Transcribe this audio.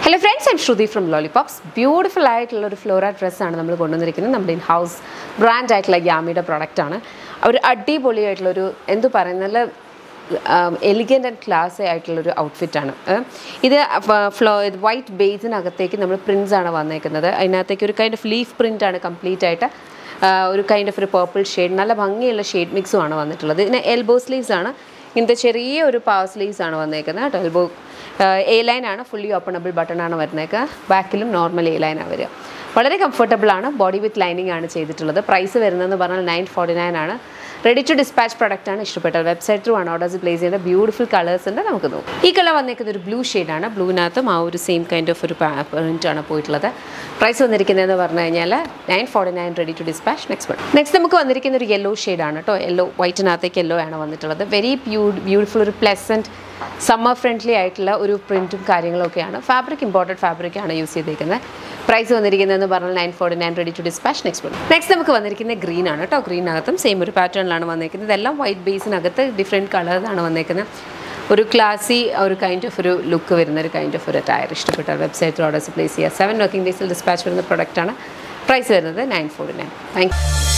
hello friends I'm Shruti from Lollipops beautiful ആയിട്ടുള്ള ഒരു Flora ഡ്രസ്സാണ് നമ്മൾ കൊണ്ടുവന്നിരിക്കുന്നത് നമ്മുടെ ഇൻ ഹൗസ് ബ്രാൻഡ് ആയിട്ടുള്ള യാമിയുടെ പ്രൊഡക്റ്റാണ് ഒരു അടിപൊളിയായിട്ടുള്ളൊരു എന്തു പറയുന്ന നല്ല എലിഗൻ്റ് ആൻഡ് ക്ലാസ് ആയിട്ടുള്ളൊരു ഔട്ട്ഫിറ്റാണ് ഇത് ഫ്ലോ ഇത് വൈറ്റ് ബേസിനകത്തേക്ക് നമ്മൾ പ്രിൻസ് ആണ് വന്നേക്കുന്നത് അതിനകത്തേക്ക് ഒരു കൈൻഡ് ഓഫ് ലീഫ് പ്രിൻ്റ് ആണ് കംപ്ലീറ്റ് ആയിട്ട് ആ, ഒരു കൈൻഡ് ഓഫ് ഒരു പേർപ്പിൾ ഷെയ്ഡ് നല്ല ഭംഗിയുള്ള ഷെയ്ഡ് മിക്സും ആണ് വന്നിട്ടുള്ളത് ഇതിന് എൽബോ സ്ലീവ്സ് ആണ് ഇങ്ങനത്തെ ചെറിയ ഒരു പവർ സ്ലീവ്സ് ആണ് വന്നേക്കുന്നത് കേട്ടോ എൽബോ എ ലൈൻ ആണ് ഫുള്ളി ഓപ്പണബിൾ ബട്ടൺ ആണ് വരുന്നേക്കുക ബാക്കിലും നോർമൽ എ ലൈനാണ് വരിക വളരെ കംഫർട്ടബിൾ ആണ് ബോഡി വിത്ത് ലൈനിങ് ആണ് ചെയ്തിട്ടുള്ളത് പ്രൈസ് വരുന്നതെന്ന് പറഞ്ഞാൽ നയൻ ഫോർട്ടി നയൻ ആണ് റെഡി ടു ഡിസ്പാച്ച് പ്രൊഡക്റ്റ് ആണ് ഇഷ്ടപ്പെട്ടത് വെബ്സൈറ്റ് ത്രൂ ആണ് ഓർഡേഴ്സ് പ്ലേസ് ചെയ്യേണ്ട ബ്യൂട്ടിഫുൾ കളേഴ്സ് ഉണ്ട് നമുക്ക് നോക്കാം ഈ കളർ വന്നേക്കുന്നത് ഒരു ബ്ലൂ ഷെയ്ഡാണ് ബ്ലൂവിനകത്തും ആ ഒരു സെയിം കൈൻഡ് ഓഫ് ഒരു പ്രിൻ്റ് ആണ് പോയിട്ടുള്ളത് പ്രൈസ് വന്നിരിക്കുന്നതെന്ന് പറഞ്ഞു കഴിഞ്ഞാൽ nine forty nine ready to dispatch next one next നമുക്ക് വന്നിരിക്കുന്ന ഒരു യെല്ലോ ഷെയ്ഡാണ് കേട്ടോ യെല്ലോ വൈറ്റിനകത്തേക്ക് യെല്ലോ ആണ് വന്നിട്ടുള്ളത് വെരി ബ്യൂ ബ്യൂട്ടിഫുൾ ഒരു പ്ലസൻറ്റ് സമ്മർ ഫ്രണ്ട്ലി ആയിട്ടുള്ള ഒരു പ്രിൻറ്റും കാര്യങ്ങളൊക്കെയാണ് ഫാബ്രിക് ഇമ്പോർട്ടഡ് ഫാബ്രിക് ആണ് യൂസ് ചെയ്തിരിക്കുന്നത് പ്രൈസ് വന്നിരിക്കുന്നതെന്ന് പറഞ്ഞാൽ nine forty nine ready to dispatch next one next നമുക്ക് വന്നിരിക്കുന്നത് ഗ്രീൻ ആണ് കേട്ടോ ഗ്രീനകത്തും സെയിം ഒരു പാറ്റേണിലാണ് വന്നിരിക്കുന്നത് ഇതെല്ലാം വൈറ്റ് ബേസിനകത്ത് ഡിഫറെൻറ്റ് കളേഴ്സാണ് വന്നിരിക്കുന്നത് ഒരു ക്ലാസി ഒരു കൈൻഡ് ഓഫ് ഒരു ലുക്ക് വരുന്ന ഒരു കൈൻഡ് ഓഫ് ഒരു ടയർ ഇഷ്ടപ്പെട്ട വെബ്സൈറ്റിൽ ഓർഡേഴ്സ് പ്ലേസ് ചെയ്യുക സെവൻ വർക്കിംഗ് ഡേയ്സിൽ ഡിസ്പാച്ച് വരുന്ന പ്രൊഡക്റ്റാണ് പ്രൈസ് വരുന്നത് nine forty nine thank U